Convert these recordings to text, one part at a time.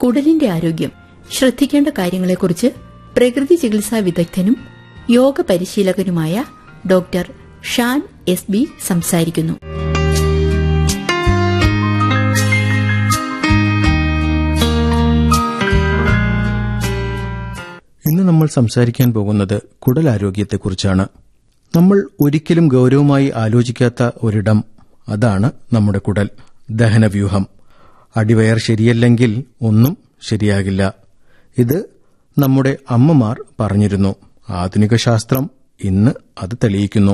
കുടലിന്റെ ആരോഗ്യം ശ്രദ്ധിക്കേണ്ട കാര്യങ്ങളെക്കുറിച്ച് പ്രകൃതി ചികിത്സാ വിദഗ്ധനും യോഗ പരിശീലകനുമായ ഡോക്ടർ ഷാൻ എസ് ബി സംസാരിക്കുന്നു ഇന്ന് നമ്മൾ സംസാരിക്കാൻ പോകുന്നത് കുടലാരോഗ്യത്തെക്കുറിച്ചാണ് നമ്മൾ ഒരിക്കലും ഗൗരവമായി ആലോചിക്കാത്ത ഒരിടം അതാണ് നമ്മുടെ കുടൽ ദഹനവ്യൂഹം അടിവയർ ശരിയല്ലെങ്കിൽ ഒന്നും ശരിയാകില്ല ഇത് നമ്മുടെ അമ്മമാർ പറഞ്ഞിരുന്നു ആധുനിക ശാസ്ത്രം ഇന്ന് അത് തെളിയിക്കുന്നു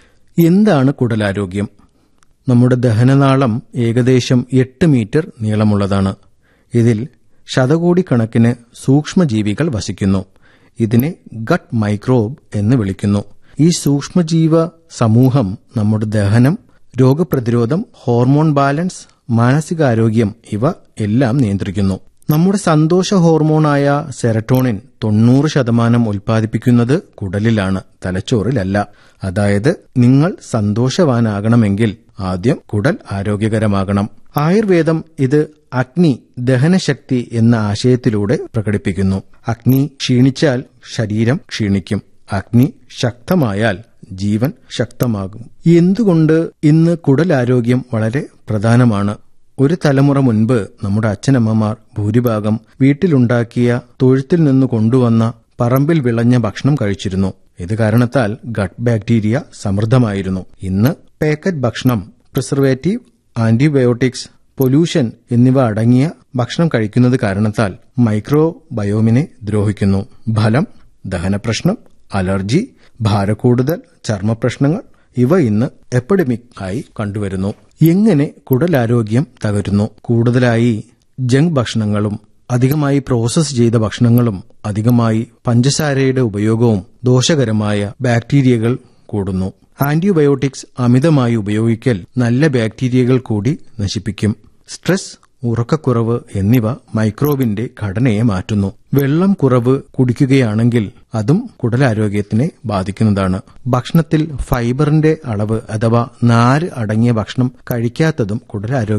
എന്താണ് കുടലാരോഗ്യം നമ്മുടെ ദഹനനാളം ഏകദേശം എട്ട് മീറ്റർ നീളമുള്ളതാണ് ഇതിൽ ശതകോടിക്കണക്കിന് സൂക്ഷ്മജീവികൾ വസിക്കുന്നു ഇതിനെ ഗട്ട് മൈക്രോബ് എന്ന് വിളിക്കുന്നു ഈ സൂക്ഷ്മജീവ സമൂഹം നമ്മുടെ ദഹനം രോഗപ്രതിരോധം ഹോർമോൺ ബാലൻസ് മാനസികാരോഗ്യം ഇവ എല്ലാം നിയന്ത്രിക്കുന്നു നമ്മുടെ സന്തോഷ ഹോർമോണായ സെറട്ടോണിൻ തൊണ്ണൂറ് ശതമാനം ഉൽപ്പാദിപ്പിക്കുന്നത് കുടലിലാണ് തലച്ചോറിലല്ല അതായത് നിങ്ങൾ സന്തോഷവാനാകണമെങ്കിൽ ആദ്യം കുടൽ ആരോഗ്യകരമാകണം ആയുർവേദം ഇത് അഗ്നി ദഹനശക്തി എന്ന ആശയത്തിലൂടെ പ്രകടിപ്പിക്കുന്നു അഗ്നി ക്ഷീണിച്ചാൽ ശരീരം ക്ഷീണിക്കും അഗ്നി ശക്തമായാൽ ജീവൻ ശക്തമാകും എന്തുകൊണ്ട് ഇന്ന് കുടലാരോഗ്യം വളരെ പ്രധാനമാണ് ഒരു തലമുറ മുൻപ് നമ്മുടെ അച്ഛനമ്മമാർ ഭൂരിഭാഗം വീട്ടിലുണ്ടാക്കിയ തൊഴുത്തിൽ നിന്ന് കൊണ്ടുവന്ന പറമ്പിൽ വിളഞ്ഞ ഭക്ഷണം കഴിച്ചിരുന്നു ഇത് കാരണത്താൽ ഗട്ട് ബാക്ടീരിയ സമൃദ്ധമായിരുന്നു ഇന്ന് പാക്കറ്റ് ഭക്ഷണം പ്രിസർവേറ്റീവ് ആന്റിബയോട്ടിക്സ് പൊല്യൂഷൻ എന്നിവ അടങ്ങിയ ഭക്ഷണം കഴിക്കുന്നത് കാരണത്താൽ മൈക്രോ ബയോമിനെ ദ്രോഹിക്കുന്നു ഫലം ദഹനപ്രശ്നം അലർജി ഭാരക്കൂടുതൽ ചർമ്മപ്രശ്നങ്ങൾ ഇവ ഇന്ന് എപ്പിഡമിക് ആയി കണ്ടുവരുന്നു എങ്ങനെ കുടലാരോഗ്യം തകരുന്നു കൂടുതലായി ജങ്ക് ഭക്ഷണങ്ങളും അധികമായി പ്രോസസ് ചെയ്ത ഭക്ഷണങ്ങളും അധികമായി പഞ്ചസാരയുടെ ഉപയോഗവും ദോഷകരമായ ബാക്ടീരിയകൾ കൂടുന്നു ആന്റിബയോട്ടിക്സ് അമിതമായി ഉപയോഗിക്കൽ നല്ല ബാക്ടീരിയകൾ കൂടി നശിപ്പിക്കും സ്ട്രെസ് ഉറക്കക്കുറവ് എന്നിവ മൈക്രോബിന്റെ ഘടനയെ മാറ്റുന്നു വെള്ളം കുറവ് കുടിക്കുകയാണെങ്കിൽ അതും കുടലാരോഗ്യത്തിനെ ബാധിക്കുന്നതാണ് ഭക്ഷണത്തിൽ ഫൈബറിന്റെ അളവ് അഥവാ നാര് അടങ്ങിയ ഭക്ഷണം കഴിക്കാത്തതും കുടലാരോഗ്യം